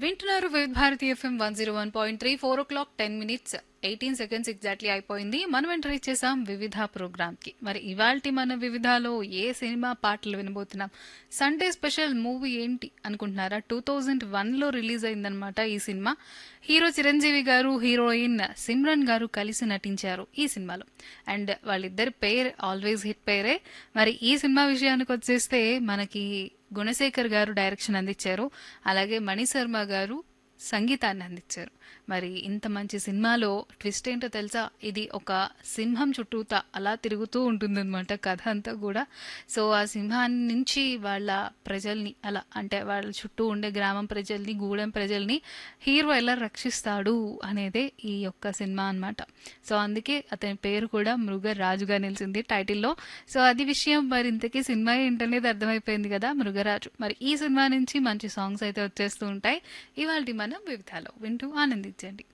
వింటున్నారు Vividh Bharati FM one zero one point three four o'clock ten minutes eighteen seconds exactly అయిపోయింది మనం enter ఇచ్చేసాం వివిధ ప్రోగ్రామ్కి మరి ఇవాల్టి మన వివిధలో ఏ సినిమా పాటలు వినబోతున్నాం సండే స్పెషల్ మూవీ ఏంటి అనుకుంటున్నారా టూ థౌజండ్ వన్లో రిలీజ్ అయిందనమాట ఈ సినిమా హీరో చిరంజీవి గారు హీరోయిన్ సిమ్రన్ గారు కలిసి నటించారు ఈ సినిమాలో అండ్ వాళ్ళిద్దరి పేర్ ఆల్వేస్ హిట్ పేరే మరి ఈ సినిమా విషయానికి వచ్చేస్తే మనకి గుణశేఖర్ గారు డైరెక్షన్ అందించారు అలాగే మణి శర్మ గారు సంగీతాన్ని అందించారు మరి ఇంత మంచి సినిమాలో ట్విస్ట్ ఏంటో తెలుసా ఇది ఒక సింహం చుట్టూతా అలా తిరుగుతూ ఉంటుందన్నమాట కథ అంతా కూడా సో ఆ సింహాన్ని నుంచి వాళ్ళ ప్రజల్ని అలా అంటే వాళ్ళ చుట్టూ ఉండే గ్రామం ప్రజల్ని గూడెం ప్రజల్ని హీరో ఎలా రక్షిస్తాడు అనేదే ఈ యొక్క సినిమా అన్నమాట సో అందుకే అతని పేరు కూడా మృగరాజుగా నిలిచింది టైటిల్లో సో అది విషయం మరి ఇంతకీ సినిమా ఏంటనేది అర్థమైపోయింది కదా మృగరాజు మరి ఈ సినిమా నుంచి మంచి సాంగ్స్ అయితే వచ్చేస్తూ ఉంటాయి ఇవాళ మనం వివిధాలో వింటూ ఆనందించండి